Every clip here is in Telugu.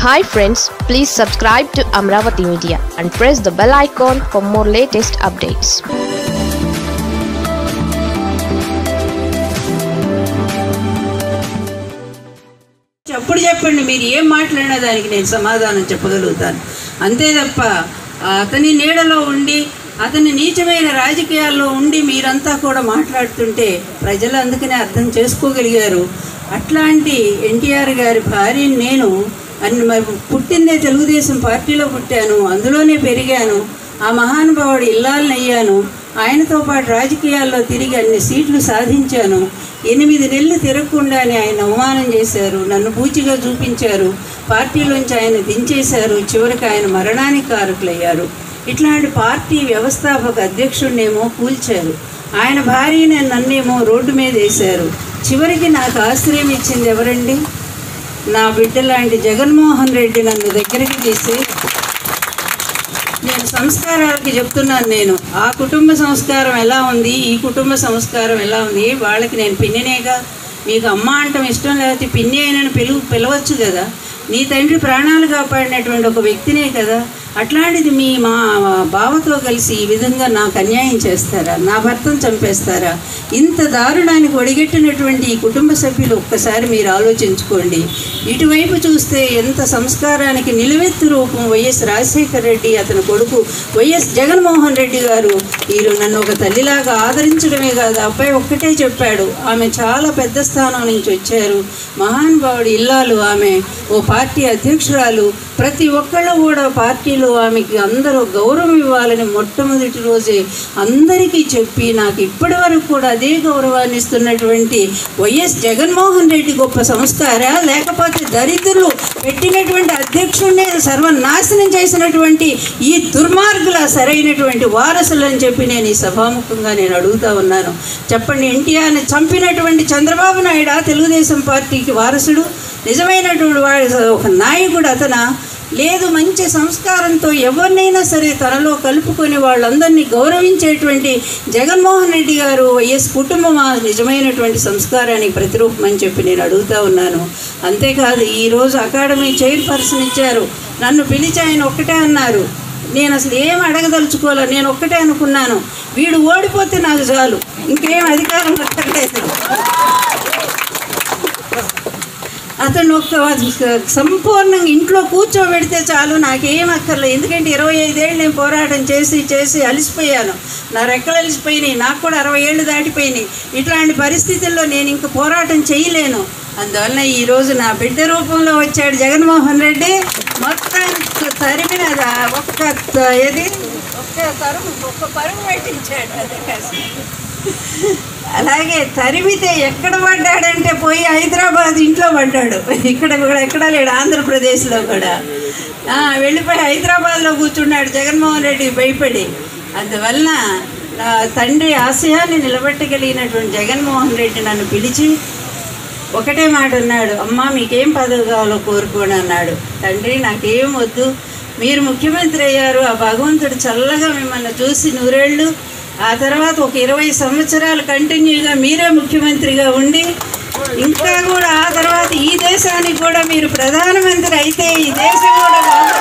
hi friends please subscribe to Amaravati media and press the bell icon for more latest updates అప్పుడు చెప్పండి మీరు ఏం మాట్లాడినా దానికి నేను సమాధానం చెప్పగలుగుతాను అంతే తప్ప అతని నీడలో ఉండి అతని నీచమైన రాజకీయాల్లో ఉండి మీరంతా కూడా మాట్లాడుతుంటే ప్రజలు అందుకనే అర్థం చేసుకోగలిగారు అట్లాంటి ఎన్టీఆర్ గారి భార్యని నేను అన్ని మరి పుట్టిందే తెలుగుదేశం పార్టీలో పుట్టాను అందులోనే పెరిగాను ఆ మహానుభావుడు ఇల్లాలని అయ్యాను ఆయనతో పాటు రాజకీయాల్లో తిరిగి అన్ని సీట్లు సాధించాను ఎనిమిది నెలలు తిరగకుండానే ఆయన అవమానం చేశారు నన్ను పూచిగా చూపించారు పార్టీలోంచి ఆయన దించేశారు చివరికి ఆయన మరణానికి కారకులయ్యారు ఇట్లాంటి పార్టీ వ్యవస్థాపక అధ్యక్షుడినేమో కూల్చారు ఆయన భార్యని నన్నేమో రోడ్డు మీద వేశారు చివరికి నాకు ఆశ్రయం ఇచ్చింది ఎవరండి నా బిడ్డ లాంటి జగన్మోహన్ రెడ్డి నన్ను దగ్గరికి తీసి నేను సంస్కారాలకి చెప్తున్నాను నేను ఆ కుటుంబ సంస్కారం ఎలా ఉంది ఈ కుటుంబ సంస్కారం ఎలా ఉంది వాళ్ళకి నేను పిన్నినేగా మీకు అమ్మ అంటాం ఇష్టం లేకపోతే పిన్ని అయినని పిలువ పిలవచ్చు కదా నీ తండ్రి ప్రాణాలు కాపాడినటువంటి ఒక వ్యక్తినే కదా అట్లాంటిది మీ మా బావతో కలిసి ఈ విధంగా నాకు అన్యాయం చేస్తారా నా భర్తను చంపేస్తారా ఇంత దారుణానికి ఒడిగట్టినటువంటి ఈ కుటుంబ సభ్యులు ఒక్కసారి మీరు ఆలోచించుకోండి ఇటువైపు చూస్తే ఎంత సంస్కారానికి నిలువెత్తు రూపం వైఎస్ రాజశేఖర రెడ్డి అతని కొడుకు వైఎస్ జగన్మోహన్ రెడ్డి గారు వీరు నన్ను ఒక తల్లిలాగా ఆదరించడమే కాదు అబ్బాయి ఒక్కటే చెప్పాడు ఆమె చాలా పెద్ద స్థానం నుంచి వచ్చారు మహానుభావుడు ఇల్లాలు ఆమె ఓ పార్టీ అధ్యక్షురాలు ప్రతి ఒక్కళ్ళు కూడా పార్టీలో ఆమెకి అందరూ గౌరవం ఇవ్వాలని మొట్టమొదటి రోజే అందరికీ చెప్పి నాకు ఇప్పటి వరకు కూడా అదే గౌరవాన్ని ఇస్తున్నటువంటి వైఎస్ జగన్మోహన్ రెడ్డి గొప్ప సంస్కారా లేకపోతే దరిద్రులు పెట్టినటువంటి అధ్యక్షుడినే సర్వనాశనం చేసినటువంటి ఈ దుర్మార్గుల సరైనటువంటి వారసులు అని చెప్పి నేను ఈ సభాముఖంగా నేను అడుగుతా ఉన్నాను చెప్పండి ఎన్టీఆర్ని చంపినటువంటి చంద్రబాబు నాయుడు తెలుగుదేశం పార్టీకి వారసుడు నిజమైనటువంటి వాడు ఒక నాయకుడు అతన లేదు మంచి సంస్కారంతో ఎవరినైనా సరే తనలో కలుపుకొని వాళ్ళందరినీ గౌరవించేటువంటి జగన్మోహన్ రెడ్డి గారు వైఎస్ కుటుంబం ఆ నిజమైనటువంటి సంస్కారానికి ప్రతిరూపం అని చెప్పి నేను అడుగుతా ఉన్నాను అంతేకాదు ఈరోజు అకాడమీ చైర్పర్సన్ ఇచ్చారు నన్ను పిలిచి ఆయన ఒక్కటే అన్నారు నేను అసలు ఏం అడగదలుచుకోలే నేను ఒక్కటే అనుకున్నాను వీడు ఓడిపోతే నాకు చాలు ఇంకేం అధికారం అక్కర్లేదు అతను ఒక సంపూర్ణంగా ఇంట్లో కూర్చోబెడితే చాలు నాకేం అక్కర్లేదు ఎందుకంటే ఇరవై ఐదేళ్ళు నేను పోరాటం చేసి చేసి అలసిపోయాను నా రెక్కలు అలసిపోయినాయి నాకు కూడా అరవై ఏళ్ళు దాటిపోయినాయి ఇట్లాంటి పరిస్థితుల్లో నేను ఇంక పోరాటం చేయలేను అందువలన ఈరోజు నా బిడ్డ రూపంలో వచ్చాడు జగన్మోహన్ రెడ్డి మొత్తం తరిమినదా ఒక్క ఏది ఒక్క తరుము ఒక్క పరుగు పెట్టించాడు అదే కాస్త అలాగే తరిమితే ఎక్కడ పడ్డాడంటే పోయి హైదరాబాద్ ఇంట్లో పడ్డాడు ఇక్కడ కూడా ఎక్కడా లేడు ఆంధ్రప్రదేశ్లో కూడా వెళ్ళిపోయి హైదరాబాద్లో కూర్చున్నాడు జగన్మోహన్ రెడ్డి భయపడి అందువలన నా తండ్రి ఆశయాన్ని నిలబెట్టగలిగినటువంటి జగన్మోహన్ రెడ్డి నన్ను పిలిచి ఒకటే మాట అన్నాడు అమ్మ మీకేం పదవి కావాలో కోరుకోని అన్నాడు తండ్రి నాకేం వద్దు మీరు ముఖ్యమంత్రి అయ్యారు ఆ భగవంతుడు చల్లగా మిమ్మల్ని చూసి నూరేళ్ళు ఆ తర్వాత ఒక ఇరవై సంవత్సరాలు కంటిన్యూగా మీరే ముఖ్యమంత్రిగా ఉండి ఇంకా కూడా ఆ తర్వాత ఈ దేశానికి కూడా మీరు ప్రధానమంత్రి అయితే ఈ దేశం కూడా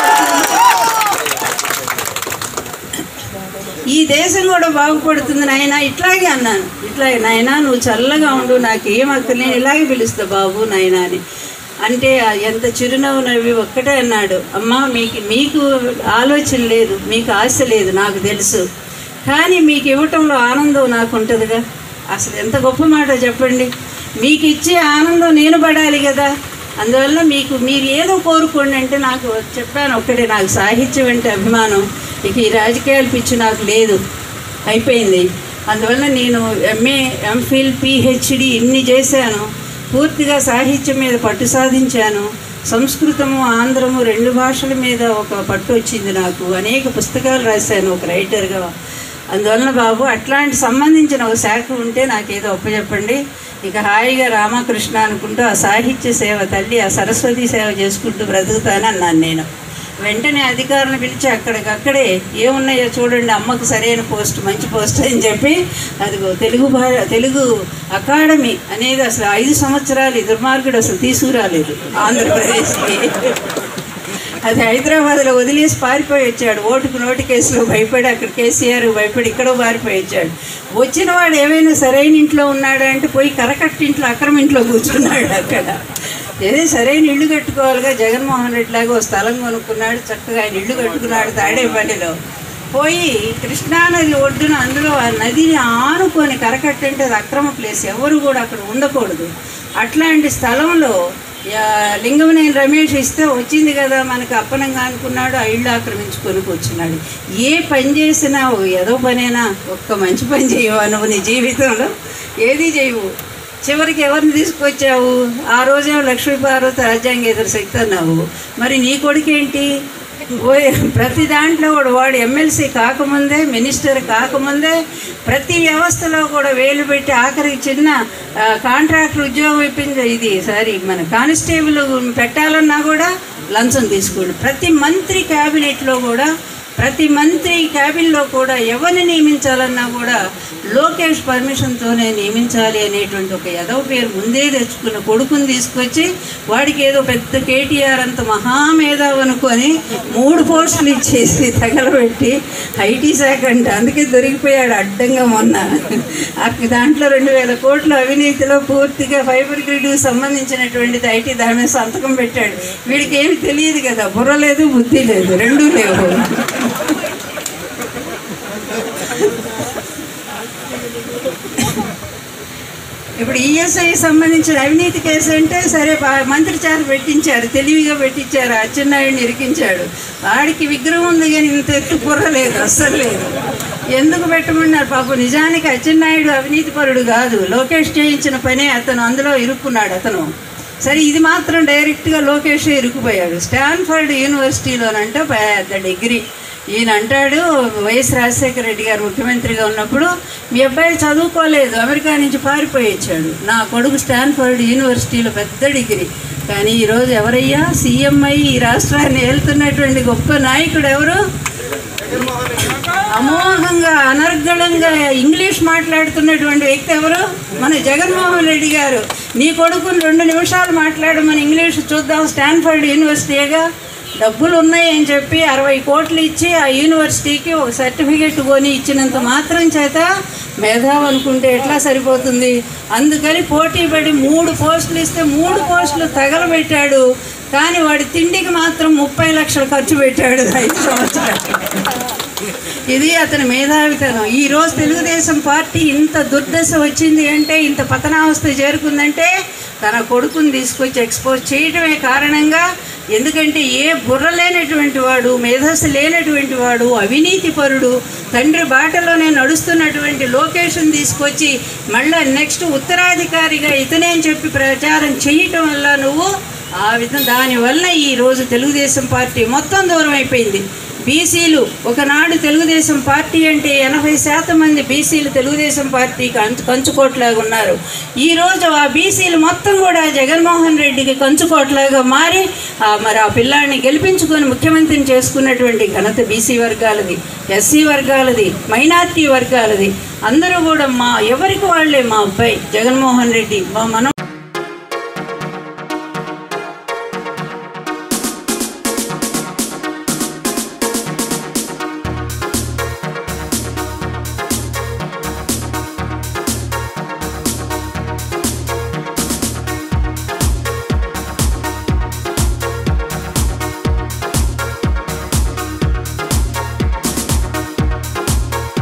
ఈ దేశం కూడా బాగుపడుతుంది నాయన ఇట్లాగే అన్నాను ఇట్లాగే నాయన నువ్వు చల్లగా ఉండు నాకు ఏం అక్కర్ నేను ఇలాగే పిలుస్తా బాబు నాయన అని అంటే ఎంత చిరునవ్వు నవ్వి ఒక్కటే అన్నాడు అమ్మ మీకు మీకు ఆలోచన లేదు మీకు ఆశ లేదు నాకు తెలుసు కానీ మీకు ఇవ్వటంలో ఆనందం నాకు ఉంటుందిగా అసలు ఎంత గొప్ప మాట చెప్పండి మీకు ఇచ్చే ఆనందం నేను పడాలి కదా అందువల్ల మీకు మీరు ఏదో కోరుకోండి అంటే నాకు చెప్పాను ఒక్కటే నాకు సాహిత్యం అంటే అభిమానం ఇక ఈ రాజకీయాలు పిచ్చి నాకు లేదు అయిపోయింది అందువల్ల నేను ఎంఏ ఎంఫిల్ పిహెచ్డి ఇన్ని చేశాను పూర్తిగా సాహిత్యం మీద పట్టు సాధించాను సంస్కృతము ఆంధ్రము రెండు భాషల మీద ఒక పట్టు వచ్చింది నాకు అనేక పుస్తకాలు రాశాను ఒక రైటర్గా అందువలన బాబు అట్లాంటి సంబంధించిన ఒక శాఖ ఉంటే నాకేదో ఒప్పచెప్పండి ఇక హాయిగా రామకృష్ణ అనుకుంటూ ఆ సాహిత్య సేవ తల్లి ఆ సరస్వతి సేవ చేసుకుంటూ బ్రతుకుతాను అన్నాను నేను వెంటనే అధికారులను పిలిచి అక్కడికక్కడే ఏమున్నాయో చూడండి అమ్మకు సరైన పోస్ట్ మంచి పోస్ట్ అని చెప్పి అదిగో తెలుగు భా తెలుగు అకాడమీ అనేది అసలు ఐదు సంవత్సరాలు ఈ దుర్మార్గుడు అసలు తీసుకురాలేదు ఆంధ్రప్రదేశ్కి అది హైదరాబాద్లో వదిలేసి పారిపోయి వచ్చాడు ఓటుకు నోటు కేసులో భయపడి అక్కడ కేసీఆర్ భయపడి ఇక్కడో పారిపోయి వచ్చాడు వచ్చిన వాడు ఏమైనా సరైన ఇంట్లో ఉన్నాడా అంటే పోయి కరకట్ట ఇంట్లో అక్రమ ఇంట్లో కూర్చున్నాడు అక్కడ ఏదే సరైన ఇల్లు కట్టుకోవాలిగా జగన్మోహన్ రెడ్డి లాగా ఓ స్థలం కొనుక్కున్నాడు చక్కగా ఆయన ఇల్లు కట్టుకున్నాడు తాడేపల్లిలో పోయి కృష్ణానది ఒడ్డున అందులో ఆ నదిని ఆనుకొని కరకట్ట అంటే అది అక్రమ ప్లేస్ ఎవరు కూడా అక్కడ ఉండకూడదు అట్లాంటి స్థలంలో యా, లింగమనేని రమేష్ ఇస్తే వచ్చింది కదా మనకు అప్పనంగా అనుకున్నాడు ఆ ఇల్లు ఆక్రమించుకొని కూర్చున్నాడు ఏ పని చేసినా ఓ ఏదో పనేనా ఒక్క మంచి పని చేయవా నువ్వు నీ జీవితంలో ఏది చేయవు చివరికి ఎవరిని తీసుకొచ్చావు ఆ రోజేమో లక్ష్మీ పార్వతి రాజ్యాంగ ఎదురు శక్తి అన్నావు మరి నీ కొడుకేంటి ఓ ప్రతి దాంట్లో కూడా వాడు ఎమ్మెల్సీ కాకముందే మినిస్టర్ కాకముందే ప్రతి వ్యవస్థలో కూడా వేలు పెట్టి ఆఖరికి చిన్న ఆ, కాంట్రాక్టర్ ఉద్యోగం ఇప్పించే ఇది సారీ మన కానిస్టేబుల్ పెట్టాలన్నా కూడా లంచం తీసుకోండి ప్రతి మంత్రి క్యాబినెట్లో కూడా ప్రతి మంత్రి క్యాబిన్లో కూడా ఎవరిని నియమించాలన్నా కూడా లోకేష్ పర్మిషన్తోనే నియమించాలి అనేటువంటి ఒక యదవ పేరు ముందే తెచ్చుకున్న కొడుకుని తీసుకొచ్చి వాడికి ఏదో పెద్ద కేటీఆర్ అంత మహామేధావు అనుకొని మూడు పోస్టులు ఇచ్చేసి తగలబెట్టి ఐటీ శాఖ అంటే అందుకే దొరికిపోయాడు అడ్డంగా మొన్న ఆ దాంట్లో రెండు వేల కోట్ల అవినీతిలో పూర్తిగా ఫైబర్ గ్రిడ్కి సంబంధించినటువంటిది ఐటీ దాని మీద సంతకం పెట్టాడు వీడికి ఏమి తెలియదు కదా బుర్ర లేదు బుద్ధి లేదు రెండూ లేవు ఇప్పుడు ఈఎస్ఐ సంబంధించిన అవినీతి కేసు అంటే సరే బా- మంత్రి చేత పెట్టించారు తెలివిగా పెట్టించారు అచ్చెన్నాయుడిని ఇరికించాడు వాడికి విగ్రహం ఉంది కానీ ఇంత ఎత్తు బుర్ర లేదు అస్సలు లేదు ఎందుకు పెట్టమన్నారు పాపం నిజానికి అచ్చెన్నాయుడు అవినీతి పరుడు కాదు లోకేష్ చేయించిన పనే అతను అందులో ఇరుక్కున్నాడు అతను సరే ఇది మాత్రం డైరెక్ట్గా లోకేష్ ఇరుక్కుపోయాడు స్టాన్ఫర్డ్ యూనివర్సిటీలోనంటే పెద్ద డిగ్రీ ఈయన అంటాడు వైఎస్ రాజశేఖర రెడ్డి గారు ముఖ్యమంత్రిగా ఉన్నప్పుడు మీ అబ్బాయి చదువుకోలేదు అమెరికా నుంచి పారిపోయి వచ్చాడు నా కొడుకు స్టాన్ఫర్డ్ యూనివర్సిటీలో పెద్ద డిగ్రీ కానీ ఈరోజు ఎవరయ్యా సీఎం అయ్యి ఈ రాష్ట్రాన్ని ఏలుతున్నటువంటి గొప్ప నాయకుడు ఎవరు అమోఘంగా అనర్గళంగా ఇంగ్లీష్ మాట్లాడుతున్నటువంటి వ్యక్తి ఎవరు మన జగన్మోహన్ రెడ్డి గారు నీ కొడుకుని రెండు నిమిషాలు మాట్లాడమని ఇంగ్లీష్ చూద్దాం స్టాన్ఫర్డ్ యూనివర్సిటీగా డబ్బులు ఉన్నాయని చెప్పి అరవై కోట్లు ఇచ్చి ఆ యూనివర్సిటీకి ఒక సర్టిఫికెట్ కొని ఇచ్చినంత మాత్రం చేత మేధావు అనుకుంటే ఎట్లా సరిపోతుంది అందుకని పోటీ పడి మూడు పోస్టులు ఇస్తే మూడు పోస్టులు తగలబెట్టాడు కానీ వాడి తిండికి మాత్రం ముప్పై లక్షలు ఖర్చు పెట్టాడు ఐదు సంవత్సరాలు ఇది అతని మేధావితనం ఈ రోజు తెలుగుదేశం పార్టీ ఇంత దుర్దశ వచ్చింది అంటే ఇంత పతనావస్థ చేరుకుందంటే తన కొడుకుని తీసుకొచ్చి ఎక్స్పోజ్ చేయడమే కారణంగా ఎందుకంటే ఏ బుర్ర లేనటువంటి వాడు మేధస్సు లేనటువంటి వాడు అవినీతి పరుడు తండ్రి బాటలోనే నడుస్తున్నటువంటి లోకేషన్ తీసుకొచ్చి మళ్ళా నెక్స్ట్ ఉత్తరాధికారిగా ఇతనే అని చెప్పి ప్రచారం చేయటం వల్ల నువ్వు ఆ విధంగా దానివల్ల ఈ రోజు తెలుగుదేశం పార్టీ మొత్తం దూరం అయిపోయింది బీసీలు ఒకనాడు తెలుగుదేశం పార్టీ అంటే ఎనభై శాతం మంది బీసీలు తెలుగుదేశం పార్టీకి అంచు కంచుకోట్లాగా ఉన్నారు ఈరోజు ఆ బీసీలు మొత్తం కూడా జగన్మోహన్ రెడ్డికి కంచుకోట్లాగా మారి ఆ మరి ఆ పిల్లాడిని గెలిపించుకొని ముఖ్యమంత్రిని చేసుకున్నటువంటి ఘనత బీసీ వర్గాలది ఎస్సీ వర్గాలది మైనార్టీ వర్గాలది అందరూ కూడా మా ఎవరికి వాళ్ళే మా అబ్బాయి జగన్మోహన్ రెడ్డి మా మనవడు